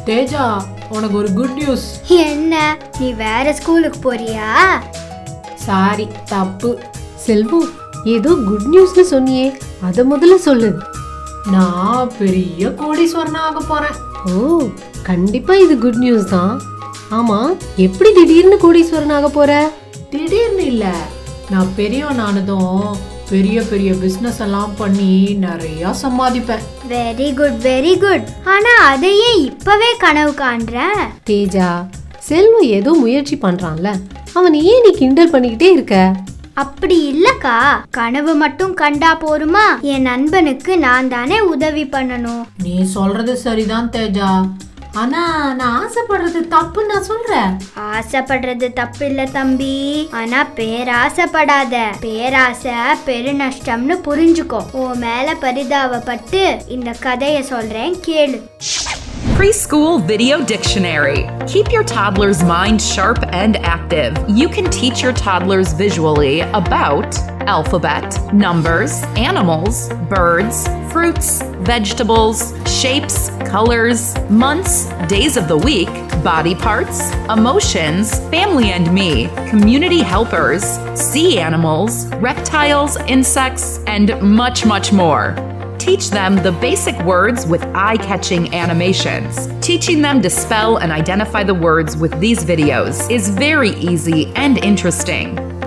தேஜா உனக்கு ஒரு good news என்ன நீ வேற ஸ்கூலுக்கு போறியா சாரி தப்பு செல்வம் ஏதோ குட் நியூஸ்னு சொன்னியே அத முதல்ல சொல்லு நான் பெரிய கோடீஸ்வரனா ஆக போறேன் ஓ கண்டிப்பா இது குட் நியூஸ் தான் ஆமா எப்படி திடீர்னு கோடீஸ்வரன் ஆக போற திடீர்னு இல்ல நான் பெரியவன் ஆனதும் பெரிய பெரிய பிசினஸ் எல்லாம் பண்ணி நிறைய சம்பாதிப்பேன் வெரி குட் வெரி குட் ஆனா அதையே இப்பவே கனவு காண்ற தேஜா செல்வம் ஏதோ முயற்சி பண்றான்ல அவன் ஏன் நீ கிண்டல் பண்ணிக்கிட்டே இருக்க அப்படி இல்லக்கா கனவு மட்டும் கண்டா போருமா என் நண்பனுக்கு நான் தானே உதவி பண்ணணும் நீ சொல்றது சரிதான் தேஜா ஆனா நான் ஆசைப்படுறது தப்பு நான் சொல்றேன் ஆசைப்படுறது தப்பு இல்ல தம்பி ஆனா பேராசைப்படாத பேராசை பெருநஷ்டம்னு புரிஞ்சுக்கோ உன் மேல பரிதாபப்பட்டு இந்த கதைய சொல்றேன் கேளு Preschool Video Dictionary. Keep your toddler's mind sharp and active. You can teach your toddlers visually about alphabet, numbers, animals, birds, fruits, vegetables, shapes, colors, months, days of the week, body parts, emotions, family and me, community helpers, sea animals, reptiles, insects, and much, much more. Teach them the basic words with eye catching animations. Teaching them to spell and identify the words with these videos is very easy and interesting.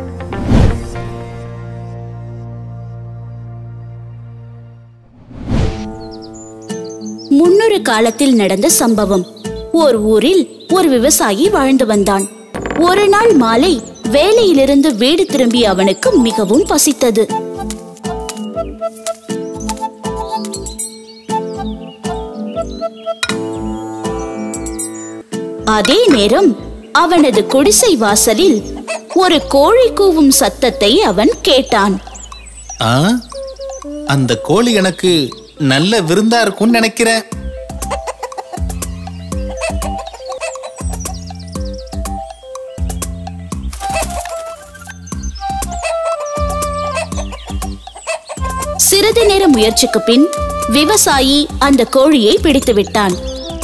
முன்னொரு காலத்தில் நடந்த சம்பவம் ஓர் ஊரில் ஒரு விவசாயி வாழ்ந்து வந்தான் ஒரு நாள் மாலை வேலையிலிருந்து வீடு திரும்பிய அவனுக்கு மிகவும் பசித்தது அதே நேரம் அவனது குடிசை வாசலில் ஒரு கோழி கூவும் சத்தத்தை அவன் கேட்டான் ஆ அந்த கோழி எனக்கு நல்ல விருந்தா இருக்கும்னு நினைக்கிறேன் சிறிது நேர முயற்சிக்கு பின் விவசாயி அந்த கோழியை பிடித்து விட்டான்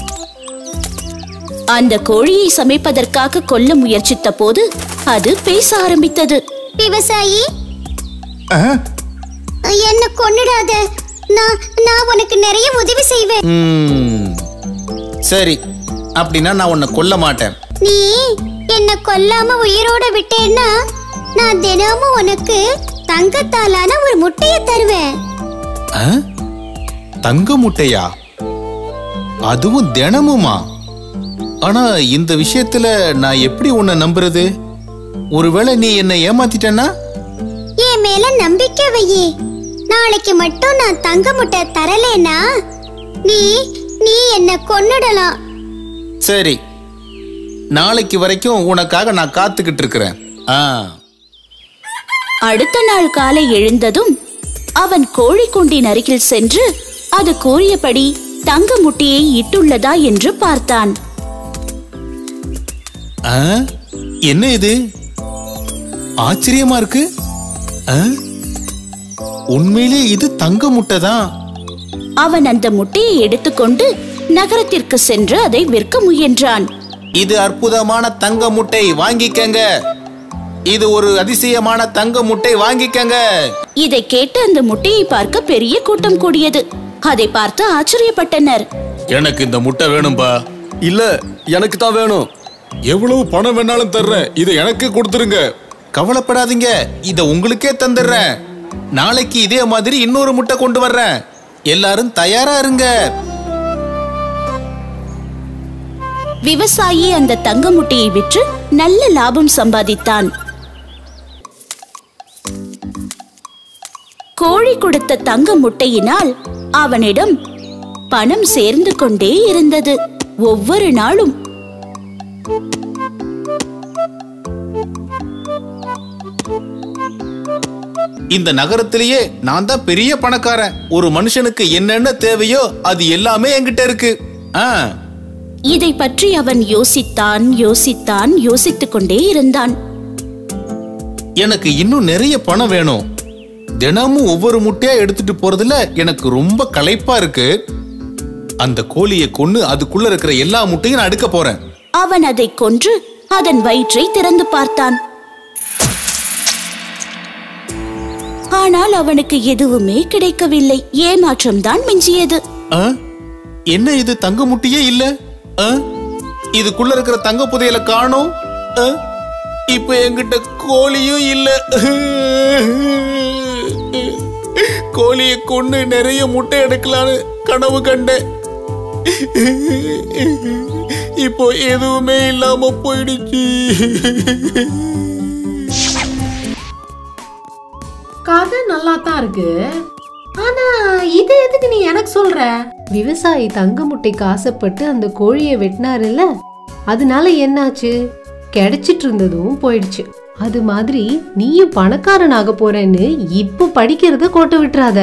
அந்த கோழியை சமைப்பதற்காக கொல்ல முயற்சித்த போது அது பேச ஆரம்பித்தது விவசாயி என்ன கொன்னுடாத நான் நான் உனக்கு நிறைய உதவி செய்வேன் ம், சரி அப்படின்னா நான் உன்னை கொல்ல மாட்டேன் நீ என்ன கொல்லாம உயிரோட விட்டேன்னா நான் தினமும் உனக்கு தங்கத்தாலான ஒரு முட்டைய தருவேன் ஆ? தங்க முட்டையா அதுவும் தினமுமா ஆனா இந்த விஷயத்துல நான் எப்படி உன்னை நம்புறது ஒருவேளை நீ என்னை ஏமாத்திட்டேன்னா என் மேல நம்பிக்கை வையே நாளைக்கு மட்டும் நான் தங்க முட்டை தரலேனா நீ நீ என்ன கொன்னுடலாம் சரி நாளைக்கு வரைக்கும் உனக்காக நான் காத்துக்கிட்டு இருக்கிறேன் ஆ அடுத்த நாள் காலை எழுந்ததும் அவன் கோழி கூண்டின் அருகில் சென்று அது கூறியபடி தங்க முட்டையை இட்டுள்ளதா என்று பார்த்தான் ஆ? என்ன இது ஆச்சரியமா இருக்கு ஆ? உண்மையிலே இது தங்க முட்டை தான் அவன் அந்த முட்டையை எடுத்துக்கொண்டு நகரத்திற்கு சென்று அதை விற்க முயன்றான் இது அற்புதமான தங்க முட்டை வாங்கிக்கங்க இது ஒரு அதிசயமான தங்க முட்டை வாங்கிக்கங்க இதை கேட்டு அந்த முட்டையை பார்க்க பெரிய கூட்டம் கூடியது அதை பார்த்து ஆச்சரியப்பட்டனர் எனக்கு இந்த முட்டை வேணும்பா இல்ல எனக்கு தான் வேணும் எவ்வளவு பணம் வேணாலும் தர்றேன் இதை எனக்கு கொடுத்துருங்க கவலைப்படாதீங்க இத உங்களுக்கே தந்துடுறேன் நாளைக்கு இதே மாதிரி இன்னொரு முட்டை கொண்டு வர்றேன் எல்லாரும் தயாரா இருங்க விவசாயி அந்த தங்க முட்டையை விற்று நல்ல லாபம் சம்பாதித்தான் கோழி கொடுத்த தங்க முட்டையினால் அவனிடம் பணம் சேர்ந்து கொண்டே இருந்தது ஒவ்வொரு நாளும் இந்த நகரத்திலேயே நான் தான் பெரிய பணக்காரன் ஒரு மனுஷனுக்கு என்னென்ன தேவையோ அது எல்லாமே என்கிட்ட இருக்கு ஆ இதை பற்றி அவன் யோசித்தான் யோசித்தான் யோசித்துக் கொண்டே இருந்தான் எனக்கு இன்னும் நிறைய பணம் வேணும் தினமும் ஒவ்வொரு முட்டையா எடுத்துட்டு போறதுல எனக்கு ரொம்ப களைப்பா இருக்கு அந்த கோழியை கொன்னு அதுக்குள்ள இருக்கிற எல்லா முட்டையும் நான் எடுக்க போறேன் அவன் அதை கொன்று அதன் வயிற்றை திறந்து பார்த்தான் ஆனால் அவனுக்கு எதுவுமே கிடைக்கவில்லை ஏமாற்றம்தான் மிஞ்சியது ஆ? என்ன இது தங்க முட்டையே இல்ல ஆ? இதுக்குள்ள இருக்கிற தங்க புதையல காணோம் ஆ? இப்ப என்கிட்ட கோழியும் இல்ல கோழியை கொண்டு நிறைய முட்டை எடுக்கலான்னு கனவு கண்டேன் இப்போ எதுவுமே இல்லாம போயிடுச்சு கதை நல்லா தான் இருக்கு ஆனா இது எதுக்கு நீ எனக்கு சொல்ற விவசாயி தங்க முட்டைக்கு ஆசைப்பட்டு அந்த கோழியை வெட்டினாருல்ல அதனால என்னாச்சு கிடைச்சிட்டு இருந்ததும் போயிடுச்சு அது மாதிரி நீயும் பணக்காரனாக போறேன்னு இப்போ படிக்கிறத கோட்டை விட்டுறாத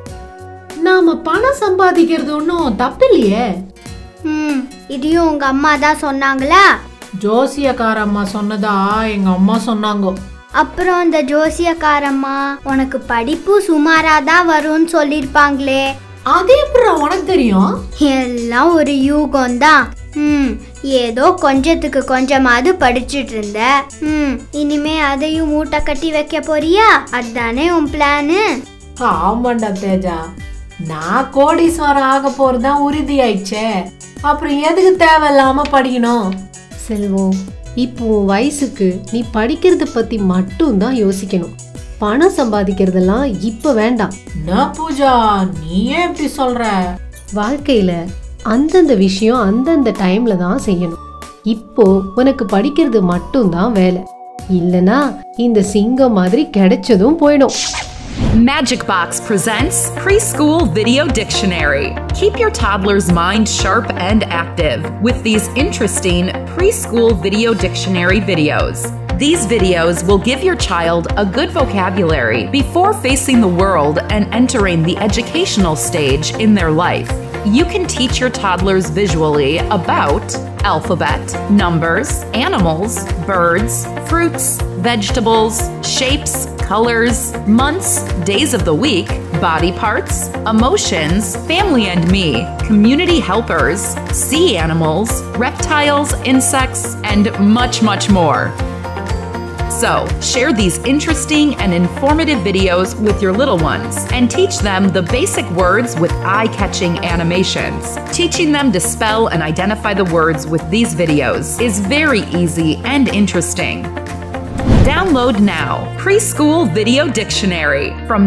நாம பணம் சம்பாதிக்கிறது ஒன்றும் தப்பில்லையே ம் இதையும் உங்க அம்மா தான் சொன்னாங்களா ஜோசியக்கார அம்மா சொன்னதா எங்க அம்மா சொன்னாங்க அப்புறம் இந்த ஜோசியக்காரம்மா உனக்கு படிப்பு சுமாரா தான் வரும்னு சொல்லியிருப்பாங்களே அது எப்படி உனக்கு தெரியும் எல்லாம் ஒரு யூகம் தான் ம் ஏதோ கொஞ்சத்துக்கு கொஞ்சமாவது படிச்சிட்டு இருந்த ம் இனிமே அதையும் மூட்டை கட்டி வைக்க போறியா அதானே உன் பிளானு ஆமாண்டா தேஜா நான் கோடீஸ்வரம் ஆக போறதுதான் உறுதி ஆயிடுச்சே அப்புறம் எதுக்கு தேவையில்லாம படிக்கணும் செல்வம் இப்போ உன் வயசுக்கு நீ படிக்கிறத பத்தி மட்டும் தான் யோசிக்கணும் பணம் சம்பாதிக்கிறதெல்லாம் இப்ப வேண்டாம் என்ன பூஜா நீ ஏன் இப்படி சொல்ற வாழ்க்கையில அந்தந்த விஷயம் அந்தந்த டைம்ல தான் செய்யணும் இப்போ உனக்கு படிக்கிறது மட்டும்தான் வேலை இல்லனா இந்த சிங்கம் மாதிரி கிடைச்சதும் போயிடும் Magic Box presents Preschool Video Dictionary. Keep your toddler's mind sharp and active with these interesting preschool video dictionary videos. These videos will give your child a good vocabulary before facing the world and entering the educational stage in their life. You can teach your toddlers visually about alphabet, numbers, animals, birds, fruits, vegetables, shapes, colors, months, days of the week, body parts, emotions, family and me, community helpers, sea animals, reptiles, insects, and much, much more. So, share these interesting and informative videos with your little ones and teach them the basic words with eye catching animations. Teaching them to spell and identify the words with these videos is very easy and interesting. Download now Preschool Video Dictionary from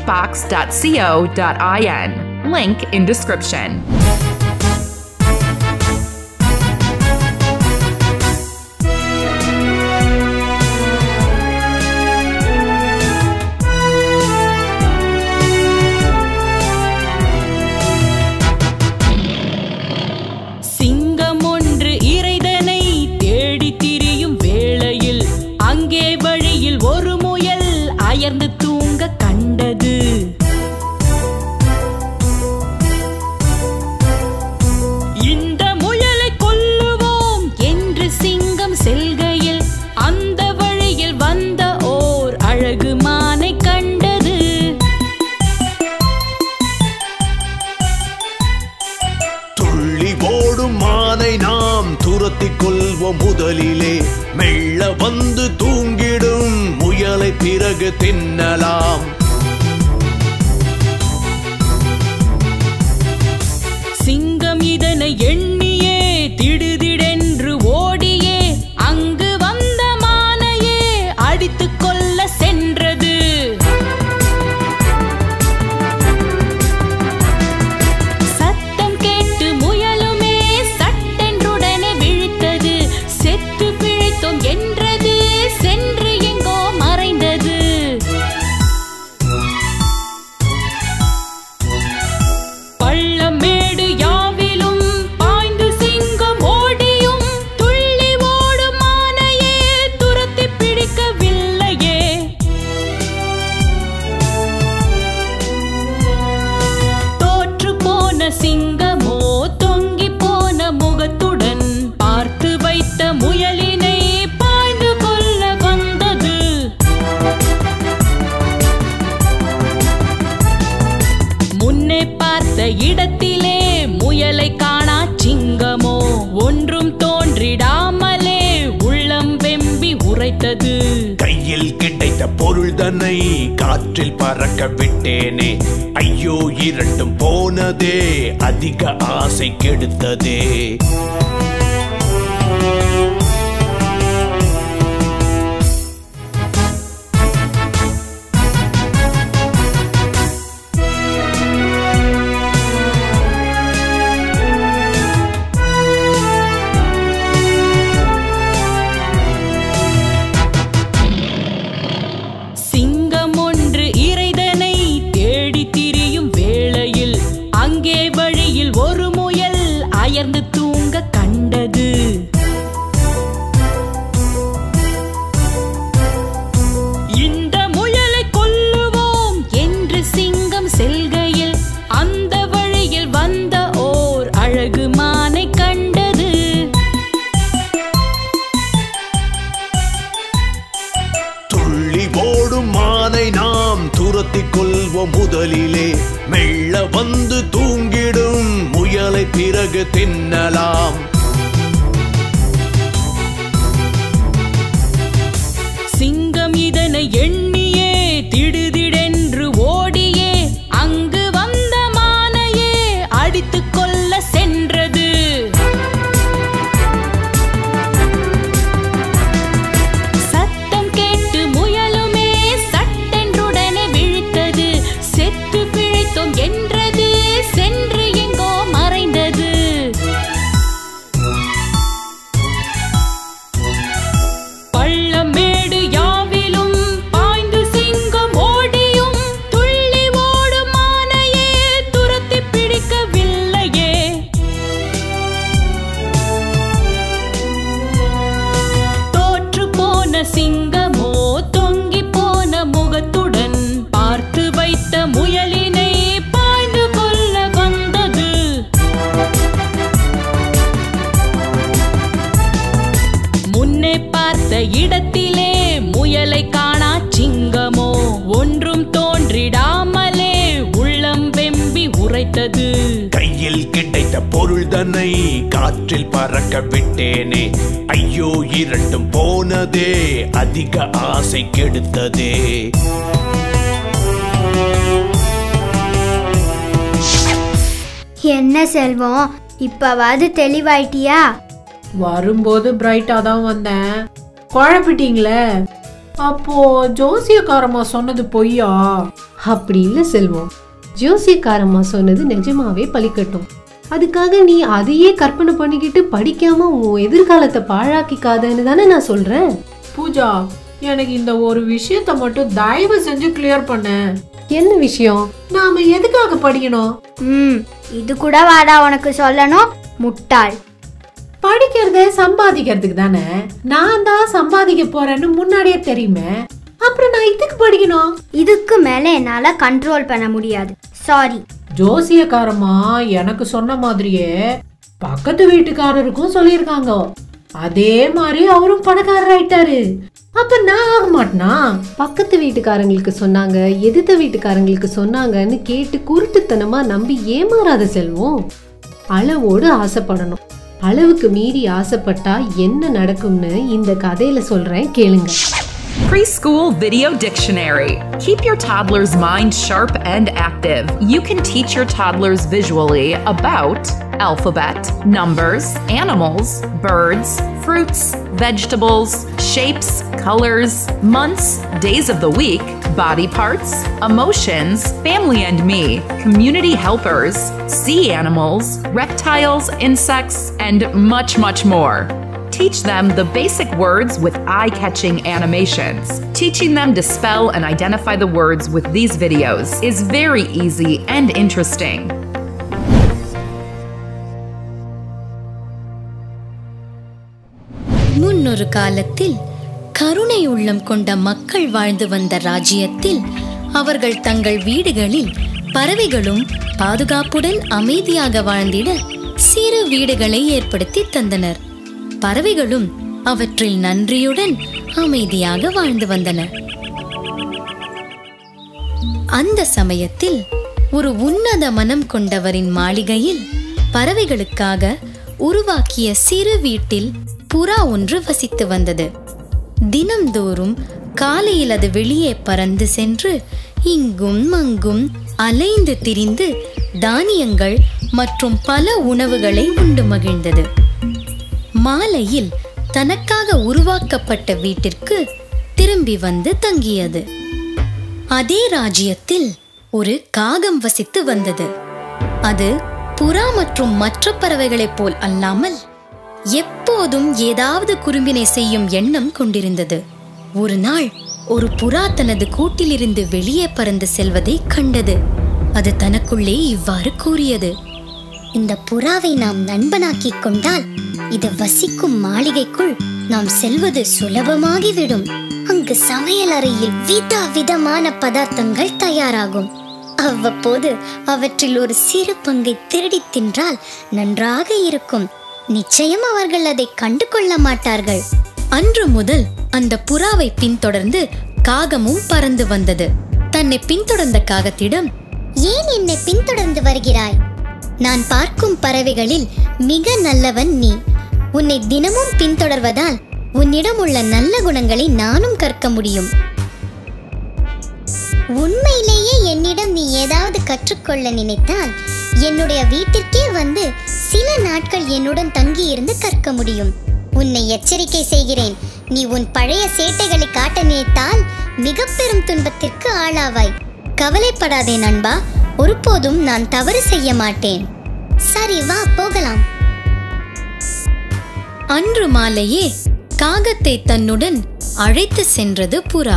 magicbox.co.in. Link in description. சிங்கம் ஒன்று இறைதனை தேடி திரியும் வேளையில் அங்கே வழியில் ஒரு முயல் அயர்ந்து தூங்க கண்டது இந்த முயலை கொல்லுவோம் என்று சிங்கம் செல்கையில் அந்த வழியில் வந்த ஓர் அழகு மானை கண்டது துள்ளி ஓடும் மானை நாம் துரத்திக் கொள்வோம் முதலிலே மெல்ல வந்து தூங்கிடும் முயலை பிறகு தின்னலாம் சிங்கம் இதனை எண்ணியே திடுதிடென்று ஓடியே அங்கு வந்த மானையே அடித்துக் கொள்ள சென்றது சத்தம் கேட்டு முயலுமே சட்டென்றுடனே விழித்தது செத்து பிழைத்தோம் என்றது சென்று எங்கோ மறைந்தது பள்ளம் மேடு யாவிலும் பாய்ந்து சிங்கம் ஓடியும் துள்ளி ஓடும் மானையே துரத்தி பிடிக்கவில்லையே தோற்று போன சிங்கமோ தொங்கி போன முகத்துடன் பார்த்து வைத்த முயலினை பாய்ந்து கொள்ள வந்தது முன்னே பார்த்த இடத்திலே முயலை காணா சிங்கமோ ஒன்றும் தோன்றிடாமலே உள்ளம் வெம்பி உரைத்தது கையில் கிடைத்த பொருள் தன்னை காற்றில் பறக்க விட்டேனே ஐயோ இரண்டும் போனதே அதிக ஆசை கெடுத்ததே சிங்கம் ஒன்று இறைதனை தேடி திரியும் வேளையில் அங்கே வழியில் ஒரு முயல் அயர்ந்து தூங்க கண்டது இந்த முயலை கொல்லுவோம் என்று சிங்கம் செல்கையில் அந்த வழியில் வந்த ஓர் அழகு மானை கண்டது துள்ளி ஓடும் மானை நாம் துரத்திக் கொள்வோம் முதலிலே மெல்ல வந்து தூங்கிடும் முயலை பிறகு தின்னலாம் சிங்கம் இதனை எண்ணியே திடுதிடென்று ஓடியே அங்கு வந்த மானையே அடித்துக் கொள்ள சென்றது சத்தம் கேட்டு முயலுமே சட்டென்றுடனே விழித்தது செத்து பிழைத்தோம் என்றது சென்று எங்கோ மறைந்தது பள்ளம் மேடு யாவிலும் பாய்ந்து சிங்கம் ஓடியும் துள்ளி ஓடும் மானையே துரத்தி பிடிக்கவில்லையே தோற்று போன சிங்கமோ தொங்கி போன முகத்துடன் பார்த்து வைத்த முயலினை பாய்ந்து கொள்ள வந்தது முன்னே பார்த்த இடத்திலே முயலை காணா சிங்கமோ ஒன்றும் தோன்றிடாமலே உள்ளம் வெம்பி உரைத்தது கையில் கிடைத்த பொருள் தன்னை காற்றில் பறக்க விட்டேனே ஐயோ இரண்டும் போனதே அதிக ஆசை கெடுத்ததே என்ன செல்வம் இப்பவாது தெளிவாயிட்டியா வரும்போது பிரைட்டா தான் வந்தேன் குழப்பிட்டீங்களே அப்போ ஜோசியக்காரம்மா சொன்னது பொய்யா அப்படி இல்ல செல்வம் ஜோசியக்காரம்மா சொன்னது நிஜமாவே பலிக்கட்டும் அதுக்காக நீ அதையே கற்பனை பண்ணிக்கிட்டு படிக்காம உன் எதிர்காலத்தை பாழாக்கிக்காதன்னு தானே நான் சொல்றேன் பூஜா எனக்கு இந்த ஒரு விஷயத்த மட்டும் தயவு செஞ்சு கிளியர் பண்ண என்ன விஷயம் நாம எதுக்காக படிக்கணும் ம் இது கூட வாடா உனக்கு சொல்லணும் முட்டாள் படிக்கிறதே சம்பாதிக்கிறதுக்கு தானே நான் தான் சம்பாதிக்க போறேன்னு முன்னாடியே தெரியுமே அப்புறம் நான் இதுக்கு படிக்கணும் இதுக்கு மேல என்னால கண்ட்ரோல் பண்ண முடியாது சாரி ஜோசியக்காரம்மா எனக்கு சொன்ன மாதிரியே பக்கத்து வீட்டுக்காரருக்கும் சொல்லியிருக்காங்க அதே மாதிரி அவரும் பணக்காரர் ஆயிட்டாரு அப்ப நான் ஆக மாட்டேனா பக்கத்து வீட்டுக்காரங்களுக்கு சொன்னாங்க எதிர்த்த வீட்டுக்காரங்களுக்கு சொன்னாங்கன்னு கேட்டு குருட்டுத்தனமா நம்பி ஏமாறாத செல்வம் அளவோடு ஆசைப்படணும் அளவுக்கு மீறி ஆசைப்பட்டா என்ன நடக்கும்னு இந்த கதையில சொல்றேன் கேளுங்க Preschool Video Dictionary. Keep your toddler's mind sharp and active. You can teach your toddlers visually about alphabet, numbers, animals, birds, fruits, vegetables, shapes, colors, months, days of the week, body parts, emotions, family and me, community helpers, sea animals, reptiles, insects, and much, much more. Teach them the basic words with eye catching animations. Teaching them to spell and identify the words with these videos is very easy and interesting. முன்னொரு காலத்தில் கருணை உள்ளம் கொண்ட மக்கள் வாழ்ந்து வந்த ராஜ்யத்தில் அவர்கள் தங்கள் வீடுகளில் பறவைகளும் பாதுகாப்புடன் அமைதியாக வாழ்ந்திட சிறு வீடுகளை ஏற்படுத்தி தந்தனர் பறவைகளும் அவற்றில் நன்றியுடன் அமைதியாக வாழ்ந்து வந்தன அந்த சமயத்தில் ஒரு உன்னத மனம் கொண்டவரின் மாளிகையில் பறவைகளுக்காக உருவாக்கிய சிறு வீட்டில் புறா ஒன்று வசித்து வந்தது தினம்தோறும் காலையில் அது வெளியே பறந்து சென்று இங்கும் அங்கும் அலைந்து திரிந்து தானியங்கள் மற்றும் பல உணவுகளை உண்டு மகிழ்ந்தது மாலையில் தனக்காக உருவாக்கப்பட்ட வீட்டிற்கு திரும்பி வந்து தங்கியது அதே ராஜ்யத்தில் ஒரு காகம் வசித்து வந்தது அது புறா மற்றும் மற்ற பறவைகளைப் போல் அல்லாமல் எப்போதும் ஏதாவது குறும்பினை செய்யும் எண்ணம் கொண்டிருந்தது ஒரு நாள் ஒரு புறா தனது கூட்டிலிருந்து வெளியே பறந்து செல்வதை கண்டது அது தனக்குள்ளே இவ்வாறு கூறியது இந்த புறாவை நாம் நண்பனாக்கிக் கொண்டால் இது வசிக்கும் மாளிகைக்குள் நாம் செல்வது சுலபமாகிவிடும் அங்கு சமையல் அறையில் வித விதமான பதார்த்தங்கள் தயாராகும் அவ்வப்போது அவற்றில் ஒரு சிறு பங்கை திருடித் தின்றால் நன்றாக இருக்கும் நிச்சயம் அவர்கள் அதை கண்டு கொள்ள மாட்டார்கள் அன்று முதல் அந்த புறாவை பின்தொடர்ந்து காகமும் பறந்து வந்தது தன்னை பின்தொடர்ந்த காகத்திடம் ஏன் என்னை பின்தொடர்ந்து வருகிறாய் நான் பார்க்கும் பறவைகளில் மிக நல்லவன் நீ உன்னை தினமும் பின்தொடர்வதால் உன்னிடம் உள்ள நல்ல குணங்களை நானும் கற்க முடியும் உண்மையிலேயே என்னிடம் நீ ஏதாவது கற்றுக்கொள்ள நினைத்தால் என்னுடைய வீட்டிற்கே வந்து சில நாட்கள் என்னுடன் தங்கி இருந்து கற்க முடியும் உன்னை எச்சரிக்கை செய்கிறேன் நீ உன் பழைய சேட்டைகளை காட்ட நினைத்தால் மிக பெரும் துன்பத்திற்கு ஆளாவாய் கவலைப்படாதே நண்பா ஒருபோதும் நான் தவறு செய்ய மாட்டேன் சரி வா போகலாம் அன்று மாலையே காகத்தை தன்னுடன் அழைத்து சென்றது புறா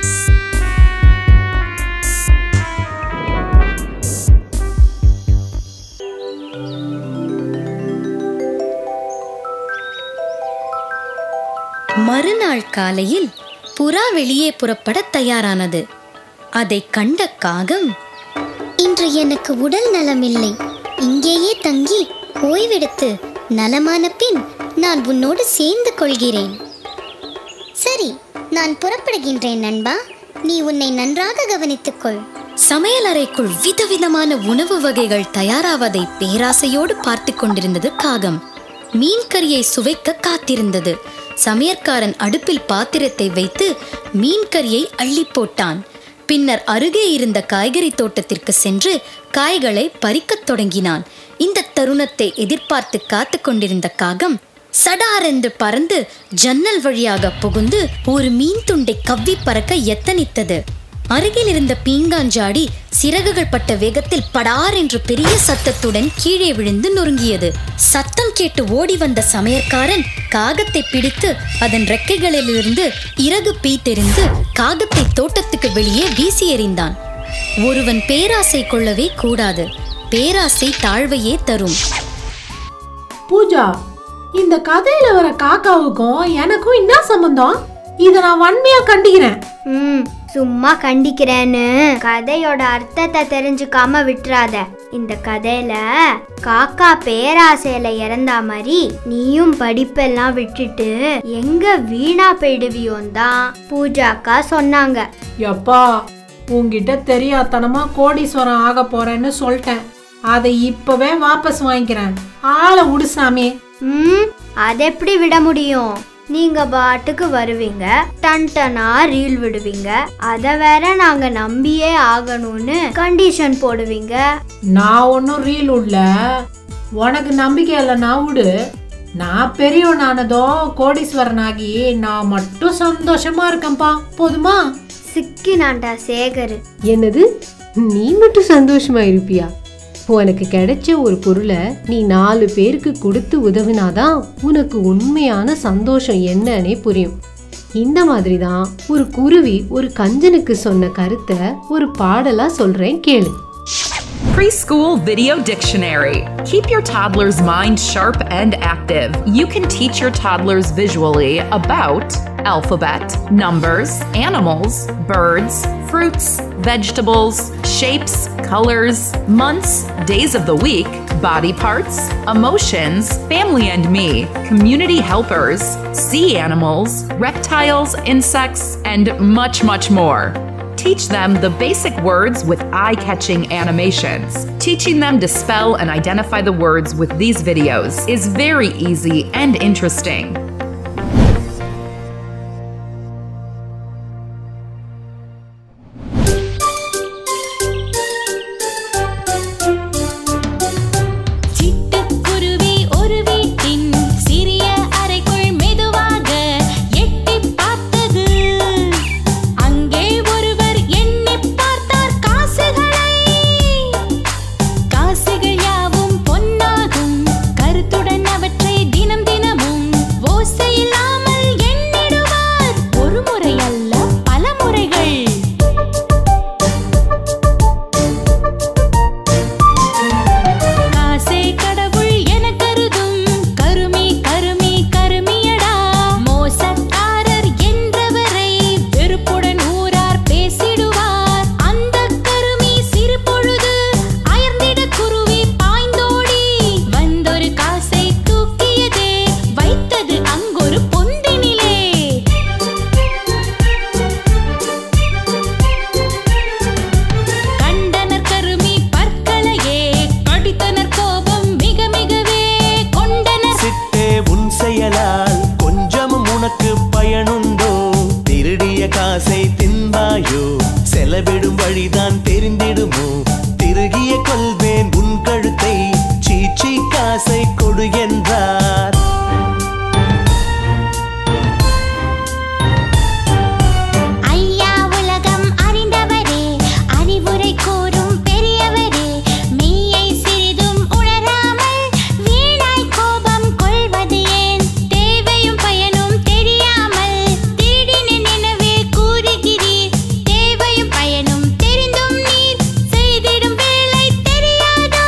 மறுநாள் காலையில் புறா வெளியே புறப்பட தயாரானது அதை கண்ட காகம் இன்று எனக்கு உடல் நலமில்லை இங்கேயே தங்கி ஓய்வெடுத்து நலமான பின் நான் உன்னோடு சேர்ந்து கொள்கிறேன் சரி நான் புறப்படுகின்றேன் நண்பா நீ உன்னை நன்றாக கவனித்துக்கொள் சமையலறைக்குள் விதவிதமான உணவு வகைகள் தயாராவதை பேராசையோடு பார்த்து கொண்டிருந்தது காகம் மீன் கறியை சுவைக்க காத்திருந்தது சமையற்காரன் அடுப்பில் பாத்திரத்தை வைத்து மீன் கறியை அள்ளி போட்டான் பின்னர் அருகே இருந்த காய்கறி தோட்டத்திற்கு சென்று காய்களை பறிக்கத் தொடங்கினான் இந்த தருணத்தை எதிர்பார்த்து காத்து கொண்டிருந்த காகம் சடாரென்று பறந்து ஜன்னல் வழியாக புகுந்து ஒரு மீன் துண்டை கவ்வி பறக்க எத்தனித்தது அருகில் இருந்த பீங்காஞ்சாடி சிறகுகள் பட்ட வேகத்தில் படார் என்று பெரிய சத்தத்துடன் கீழே விழுந்து நொறுங்கியது சத்தம் கேட்டு ஓடி வந்த சமையற்காரன் காகத்தை பிடித்து அதன் ரெக்கைகளிலிருந்து இறகு பீத்தெறிந்து காகத்தை தோட்டத்துக்கு வெளியே வீசி எறிந்தான் ஒருவன் பேராசை கொள்ளவே கூடாது பேராசை தாழ்வையே தரும் பூஜா இந்த கதையில வர காக்காவுக்கும் எனக்கும் என்ன சம்பந்தம் இத நான் வன்மையா கண்டிக்கிறேன் ம் சும்மா கண்டிக்கிறேன்னு கதையோட அர்த்தத்தை தெரிஞ்சுக்காம விட்டுறாத இந்த கதையில காக்கா பேராசையில இறந்தா மாதிரி நீயும் படிப்பெல்லாம் விட்டுட்டு எங்க வீணா போயிடுவியோன்னு தான் பூஜாக்கா சொன்னாங்க எப்பா உன்கிட்ட தெரியாதனமா கோடீஸ்வரம் ஆக போறேன்னு சொல்லிட்டேன் அதை இப்பவே வாபஸ் வாங்கிக்கிறேன் ஆளை விடு சாமி ம் அது எப்படி விட முடியும் நீங்க பாட்டுக்கு வருவீங்க டன் டனா ரீல் விடுவீங்க அத வேற நாங்க நம்பியே ஆகணும்னு கண்டிஷன் போடுவீங்க நான் ஒன்றும் ரீல் விடல உனக்கு நம்பிக்கை இல்லைன்னா விடு நான் பெரியவனானதும் கோடீஸ்வரன் ஆகி நான் மட்டும் சந்தோஷமா இருக்கேன்ப்பா போதுமா சிக்கினாண்டா சேகர் என்னது நீ மட்டும் சந்தோஷமா இருப்பியா உனக்கு கிடைச்ச ஒரு பொருளை நீ நாலு பேருக்கு கொடுத்து உதவினாதான் உனக்கு உண்மையான சந்தோஷம் என்னன்னே புரியும் இந்த மாதிரி தான் ஒரு குருவி ஒரு கஞ்சனுக்கு சொன்ன கருத்தை ஒரு பாடலா சொல்றேன் கேளு Preschool Video Dictionary. Keep your toddler's mind sharp and active. You can teach your toddlers visually about alphabet, numbers, animals, birds, fruits, vegetables, shapes, colors, months, days of the week, body parts, emotions, family and me, community helpers, sea animals, reptiles, insects, and much, much more. teach them the basic words with eye catching animations. Teaching them to spell and identify the words with these videos is very easy and interesting. சிட்டுக்குருவி ஒரு வீட்டின் சிறிய அறைக்குள் மெதுவாக எட்டிப் பார்த்தது. அங்கே ஒருவர் எண்ணிப் பார்த்தார் காசுகளை. காசுகள் யாவும் பொன்னாகும். கருத்துடன் அவற்றை தினம் தினமும் ஓசையில்லாமல் எண்ணிடுவார். ஒரு முறை அல்ல பல முறைகள் காசே கடவுள் என கருதும் கருமி கருமி கருமியடா மோசக்காரர் என்றவரை வெறுப்புடன் ஊரார் பேசிடுவார் அந்த கருமி சிறு பொழுது அயர்ந்திட குருவி பாய்ந்தோடி வந்தொரு காசை தூக்கியதே வைத்தது அங்கொரு பொந்தினிலே கண்டனர் கருமி பற்களையே கடித்தனர் கோபம் மிக மிகவே கொண்டனர் சிட்டே உன் செயலால் கொஞ்சமும் உனக்கு பயனுண்டோ திருடிய காசை தின்பாயோ செலவிடும் வழிதான் தெரிந்திடுமோ திருகிய கொள்வேன் உன் கழுத்தை சீச்சி காசை கொடு என்றார் ஐயா உலகம் அறிந்தவரே அறிவுரை கூறும் பெரியவரே மெய்யை சிறிதும் உணராமல் வீணாய் கோபம் கொள்வது ஏன் தேவையும் பயனும் தெரியாமல் திருடினேன் எனவே கூறுகிறீர் தேவையும் பயனும் தெரிந்தும் நீர் செய்திடும் வேலை தெரியாதோ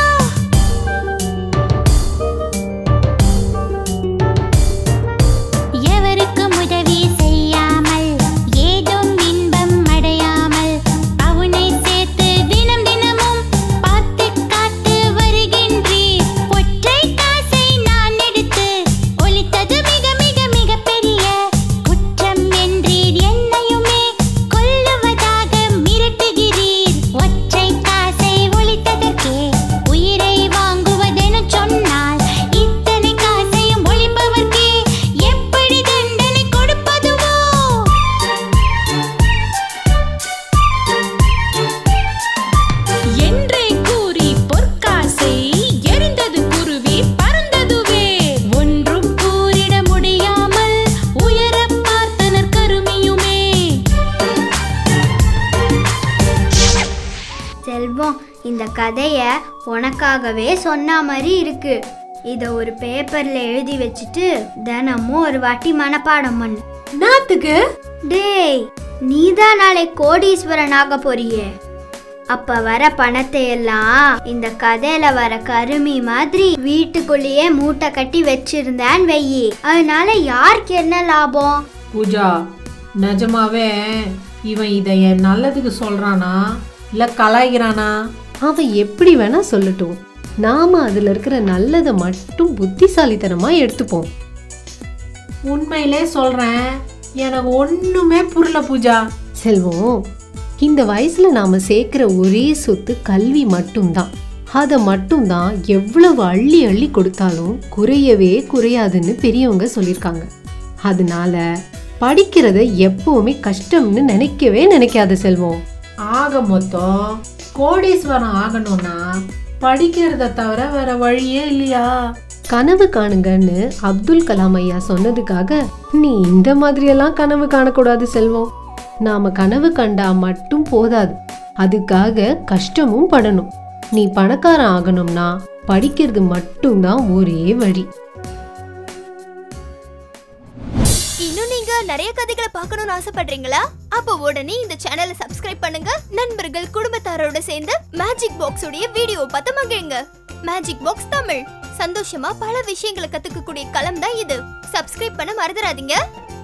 எவருக்கும் உதவி செய்யாமல் ஏதும் இன்பம் அடையாமல் அவனை சேர்த்து தினம் தினமும் பார்த்து காத்து வருகின்றீர் ஒற்றை காசை நான் எடுத்து ஒலித்தது மிக மிக மிக பெரிய குற்றம் என்றீர் என்னையுமே கொல்லுவதாக மிரட்டுகிறீர் ஒற்றை காசை ஒலித்ததற்கே உயிரை வாங்குவதென சொன்னால் இத்தனை காசையும் ஒளிப்பவர்க்கே எப்படி தண்டனை கொடுப்பதுவோ என்றே கூறி பொற்காசை எரிந்தது குருவி பறந்ததுவே ஒன்றும் கூறிட முடியாமல் உயர பார்த்தனர் கருமியுமே செல்வம் இந்த கதைய உனக்காகவே சொன்ன மாதிரி இருக்கு இத ஒரு பேப்பர்ல எழுதி வச்சுட்டு தினமும் ஒரு வாட்டி மனப்பாடம் பண்ணு நாத்துக்கு டேய் நீதான் நாளை கோடீஸ்வரன் ஆக போறியே அப்ப வர பணத்தை எல்லாம் இந்த கதையில வர கருமி மாதிரி வீட்டுக்குள்ளேயே மூட்டை கட்டி வச்சிருந்தேன் வெயி அதனால யாருக்கு என்ன லாபம் பூஜா நிஜமாவே இவன் இதை என் நல்லதுக்கு சொல்றானா இல்ல கலாய்கிறானா அவன் எப்படி வேணா சொல்லட்டும் நாம அதுல இருக்கிற நல்லதை மட்டும் புத்திசாலித்தனமா எடுத்துப்போம் உண்மையிலே சொல்றேன் எனக்கு ஒண்ணுமே புரியல பூஜா செல்வம் இந்த வயசுல நாம சேர்க்கிற ஒரே சொத்து கல்வி மட்டும்தான் அதை மட்டும்தான் எவ்வளவு அள்ளி அள்ளி கொடுத்தாலும் குறையவே குறையாதுன்னு பெரியவங்க சொல்லியிருக்காங்க அதனால படிக்கிறத எப்பவுமே கஷ்டம்னு நினைக்கவே நினைக்காத செல்வம் ஆக மொத்தம் கோடீஸ்வரன் ஆகணும்னா படிக்கிறத தவிர வேற வழியே இல்லையா கனவு காணுங்கன்னு அப்துல் கலாம் ஐயா சொன்னதுக்காக நீ இந்த மாதிரியெல்லாம் கனவு காணக்கூடாது செல்வம் நாம கனவு கண்டா மட்டும் போதாது அதுக்காக கஷ்டமும் படணும் நீ பணக்காரன் ஆகணும்னா படிக்கிறது மட்டும்தான் ஒரே வழி இன்னும் நீங்க நிறைய கதைகளை பார்க்கணும்னு ஆசைப்படுறீங்களா அப்ப உடனே இந்த சேனலை சப்ஸ்கிரைப் பண்ணுங்க நண்பர்கள் குடும்பத்தாரோட சேர்ந்து மேஜிக் பாக்ஸ் உடைய வீடியோ பார்த்து மகிழுங்க மேஜிக் பாக்ஸ் தமிழ் சந்தோஷமா பல விஷயங்களை கத்துக்கக்கூடிய களம் தான் இது சப்ஸ்கிரைப் பண்ண மறந்துடாதீங்க